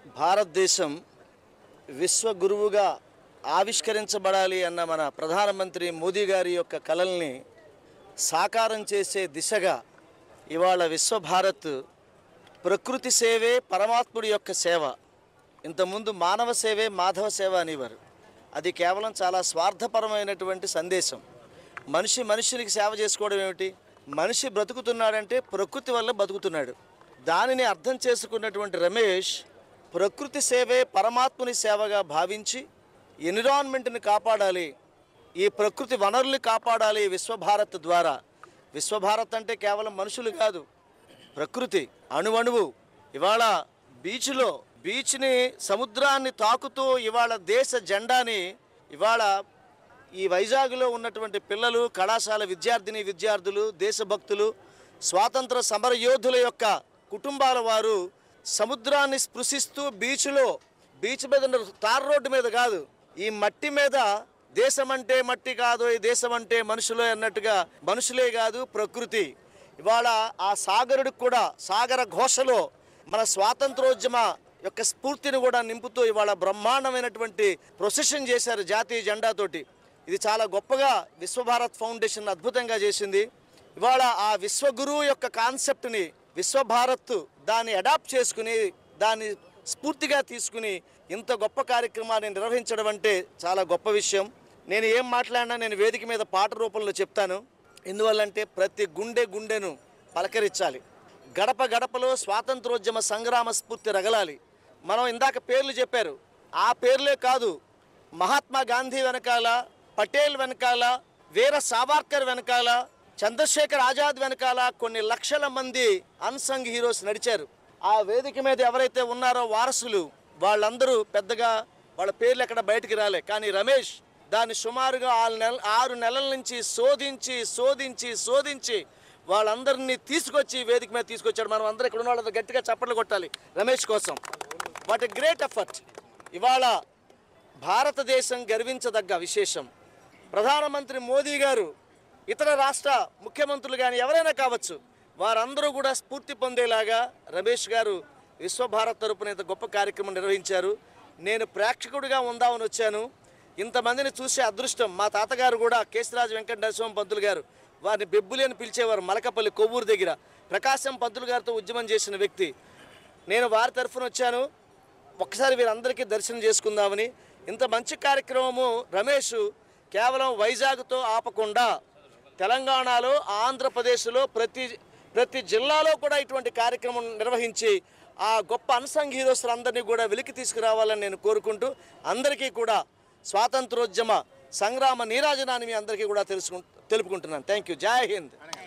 భారతదేశం విశ్వగురువుగా ఆవిష్కరించబడాలి అన్న మన ప్రధానమంత్రి మోదీ గారి యొక్క కలల్ని సాకారం చేసే దిశగా ఇవాళ విశ్వభారత్ ప్రకృతి సేవే పరమాత్ముడి యొక్క సేవ ఇంతకుముందు మానవ సేవే మాధవ సేవ అనేవారు అది కేవలం చాలా స్వార్థపరమైనటువంటి సందేశం మనిషి మనుషునికి సేవ చేసుకోవడం ఏమిటి మనిషి బ్రతుకుతున్నాడంటే ప్రకృతి వల్ల బతుకుతున్నాడు దానిని అర్థం చేసుకున్నటువంటి రమేష్ ప్రకృతి సేవే పరమాత్ముని సేవగా భావించి ఎన్విరాన్మెంట్ని కాపాడాలి ఈ ప్రకృతి వనరుల్ని కాపాడాలి విశ్వభారత్ ద్వారా విశ్వభారత్ అంటే కేవలం మనుషులు కాదు ప్రకృతి అణువణువు ఇవాళ బీచ్లో బీచ్ని సముద్రాన్ని తాకుతూ ఇవాళ దేశ జెండాని ఇవాళ ఈ వైజాగ్లో ఉన్నటువంటి పిల్లలు కళాశాల విద్యార్థిని విద్యార్థులు దేశభక్తులు స్వాతంత్ర సమర యోధుల యొక్క కుటుంబాల వారు సముద్రాన్ని స్పృశిస్తూ బీచ్లో బీచ్ మీద ఉన్న తార్ రోడ్డు మీద కాదు ఈ మట్టి మీద దేశం అంటే మట్టి కాదు ఈ దేశం అంటే మనుషులే అన్నట్టుగా మనుషులే కాదు ప్రకృతి ఇవాళ ఆ సాగరుడికి కూడా సాగర ఘోషలో మన స్వాతంత్రోద్యమ యొక్క స్ఫూర్తిని కూడా నింపుతూ ఇవాళ బ్రహ్మాండమైనటువంటి ప్రొసెషన్ చేశారు జాతీయ జెండాతోటి ఇది చాలా గొప్పగా విశ్వభారత్ ఫౌండేషన్ అద్భుతంగా చేసింది ఇవాళ ఆ విశ్వగురువు యొక్క కాన్సెప్ట్ని విశ్వభారత్ దాన్ని అడాప్ట్ చేసుకుని దాన్ని స్ఫూర్తిగా తీసుకుని ఇంత గొప్ప కార్యక్రమాన్ని నిర్వహించడం అంటే చాలా గొప్ప విషయం నేను ఏం మాట్లాడినా నేను వేదిక మీద పాట రూపంలో చెప్తాను ఎందువల్లంటే ప్రతి గుండె గుండెను పలకరించాలి గడప గడపలో స్వాతంత్రోద్యమ సంగ్రామ స్ఫూర్తి రగలాలి మనం ఇందాక పేర్లు చెప్పారు ఆ పేర్లే కాదు మహాత్మా గాంధీ వెనకాల పటేల్ వెనకాల వీర సావర్కర్ వెనకాల చంద్రశేఖర్ ఆజాద్ వెనకాల కొన్ని లక్షల మంది అన్సంగ్ హీరోస్ నడిచారు ఆ వేదిక మీద ఎవరైతే ఉన్నారో వారసులు వాళ్ళందరూ పెద్దగా వాళ్ళ పేర్లు ఎక్కడ బయటికి రాలే కానీ రమేష్ దాన్ని సుమారుగా ఆరు నెల ఆరు నెలల నుంచి శోధించి శోధించి శోధించి వాళ్ళందరినీ తీసుకొచ్చి వేదిక మీద తీసుకొచ్చాడు మనం అందరం ఇక్కడ ఉన్న వాళ్ళందరూ గట్టిగా చప్పట్లు కొట్టాలి రమేష్ కోసం వాట్ ఎ గ్రేట్ ఎఫర్ట్ ఇవాళ భారతదేశం గర్వించదగ్గ విశేషం ప్రధానమంత్రి మోదీ గారు ఇతర రాష్ట్ర ముఖ్యమంత్రులు కానీ ఎవరైనా కావచ్చు వారందరూ కూడా స్ఫూర్తి పొందేలాగా రమేష్ గారు విశ్వభారత్ తరపున ఇంత గొప్ప కార్యక్రమం నిర్వహించారు నేను ప్రేక్షకుడిగా ఉందామని వచ్చాను ఇంతమందిని చూసే అదృష్టం మా తాతగారు కూడా కేశరాజు వెంకట నరసింహ పంతులు గారు వారిని బెబ్బులి అని పిలిచేవారు మలకపల్లి కొవ్వూరు దగ్గర ప్రకాశం పంతులు గారితో ఉద్యమం చేసిన వ్యక్తి నేను వారి తరఫున వచ్చాను ఒక్కసారి వీరందరికీ దర్శనం చేసుకుందామని ఇంత మంచి కార్యక్రమము రమేష్ కేవలం వైజాగ్తో ఆపకుండా తెలంగాణలో ఆంధ్రప్రదేశ్లో ప్రతి ప్రతి జిల్లాలో కూడా ఇటువంటి కార్యక్రమం నిర్వహించి ఆ గొప్ప అన్సంగ్ హీరోస్ అందరినీ కూడా వెలికి తీసుకురావాలని నేను కోరుకుంటూ అందరికీ కూడా స్వాతంత్రోద్యమ సంగ్రామ నీరాజనాన్ని మీ అందరికీ కూడా తెలుసుకు తెలుపుకుంటున్నాను థ్యాంక్ యూ జై హింద్